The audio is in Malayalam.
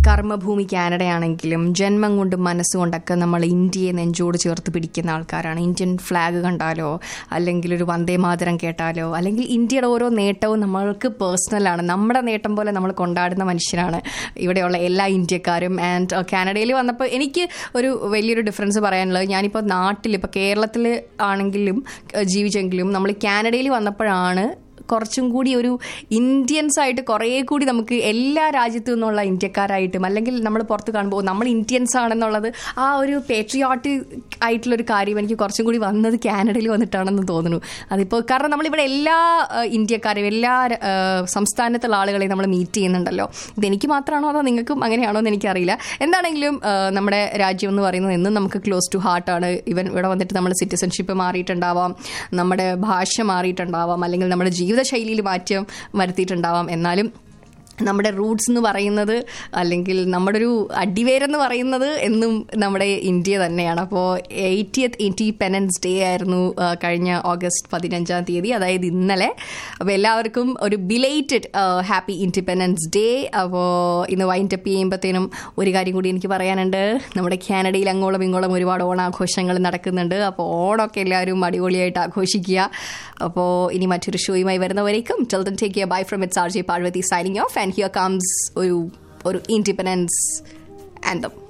കർമ്മഭൂമി കാനഡയാണെങ്കിലും ജന്മം കൊണ്ടും മനസ്സുകൊണ്ടൊക്കെ നമ്മൾ ഇന്ത്യയെ നെഞ്ചോട് ചേർത്ത് പിടിക്കുന്ന ആൾക്കാരാണ് ഇന്ത്യൻ ഫ്ലാഗ് കണ്ടാലോ അല്ലെങ്കിൽ ഒരു വന്ദേ മാതരം കേട്ടാലോ അല്ലെങ്കിൽ ഇന്ത്യയുടെ ഓരോ നേട്ടവും നമ്മൾക്ക് പേഴ്സണലാണ് നമ്മുടെ നേട്ടം പോലെ നമ്മൾ കൊണ്ടാടുന്ന മനുഷ്യരാണ് ഇവിടെയുള്ള എല്ലാ ഇന്ത്യക്കാരും ആൻഡ് കാനഡയിൽ വന്നപ്പോൾ എനിക്ക് ഒരു വലിയൊരു ഡിഫറൻസ് പറയാനുള്ളത് ഞാനിപ്പോൾ നാട്ടിൽ ഇപ്പോൾ കേരളത്തിൽ ആണെങ്കിലും ഏഹ്, ജീവിച്ചെങ്കിലും നമ്മൾ കാനഡയിൽ വന്നപ്പോഴാണ് കുറച്ചും കൂടി ഒരു ഇന്ത്യൻസ് ആയിട്ട് കുറേ കൂടി നമുക്ക് എല്ലാ രാജ്യത്തു നിന്നുള്ള ഇന്ത്യക്കാരായിട്ടും അല്ലെങ്കിൽ നമ്മൾ പുറത്ത് കാണുമ്പോൾ നമ്മൾ ഇന്ത്യൻസ് ആണെന്നുള്ളത് ആ ഒരു പേട്രിയോട്ടിക് ആയിട്ടുള്ളൊരു കാര്യം എനിക്ക് കുറച്ചും കൂടി വന്നത് കാനഡയിൽ വന്നിട്ടാണെന്ന് തോന്നുന്നു അതിപ്പോൾ കാരണം നമ്മളിവിടെ എല്ലാ ഏഹ്, ഇന്ത്യക്കാരും എല്ലാ ഏഹ്, സംസ്ഥാനത്തുള്ള ആളുകളെയും നമ്മൾ മീറ്റ് ചെയ്യുന്നുണ്ടല്ലോ ഇതെനിക്ക് മാത്രമാണോ അതോ നിങ്ങൾക്കും അങ്ങനെയാണോ എന്ന് എനിക്കറിയില്ല എന്താണെങ്കിലും ഏഹ്, നമ്മുടെ രാജ്യം എന്ന് പറയുന്നത് എന്നും നമുക്ക് ക്ലോസ് ടു ഹാർട്ടാണ് ഇവൻ ഇവിടെ വന്നിട്ട് നമ്മുടെ സിറ്റിസൺഷിപ്പ് മാറിയിട്ടുണ്ടാവാം നമ്മുടെ ഭാഷ മാറിയിട്ടുണ്ടാവാം അല്ലെങ്കിൽ നമ്മുടെ ജീവിതശൈലിയിൽ മാറ്റം വരുത്തിയിട്ടുണ്ടാവാം എന്നാലും നമ്മുടെ റൂട്ട്സ് എന്ന് പറയുന്നത് അല്ലെങ്കിൽ നമ്മുടെ ഒരു അടിവേരെന്ന് പറയുന്നത് എന്നും നമ്മുടെ ഇന്ത്യ തന്നെയാണ് അപ്പോൾ എയ്റ്റിയത്ത് ഇൻഡിപെൻഡൻസ് ഡേ ആയിരുന്നു ആ, കഴിഞ്ഞ ഓഗസ്റ്റ് പതിനഞ്ചാം തീയതി അതായത് ഇന്നലെ അപ്പോൾ എല്ലാവർക്കും ഒരു ബിലേറ്റഡ് ഹാപ്പി ഇൻഡിപെൻഡൻസ് ഡേ അപ്പോൾ ഇന്ന് വൈൻഡ് അപ്പ് ചെയ്യുമ്പോഴത്തേനും ഒരു കാര്യം കൂടി എനിക്ക് പറയാനുണ്ട് നമ്മുടെ കാനഡയിൽ അങ്ങോളം ഇങ്ങോളം ഒരുപാട് ഓണാഘോഷങ്ങൾ നടക്കുന്നുണ്ട് അപ്പോൾ ഓണമൊക്കെ എല്ലാവരും അടിപൊളിയായിട്ട് ആഘോഷിക്കുക അപ്പോൾ ഇനി മറ്റൊരു ഷോയുമായി വരുന്നവരേക്കും ചെൽത്തൻ take care bye from it's R J Parvathy signing off and here comes ഒരു ഒരു ഇൻഡിപെൻഡൻസ് ആൻഡം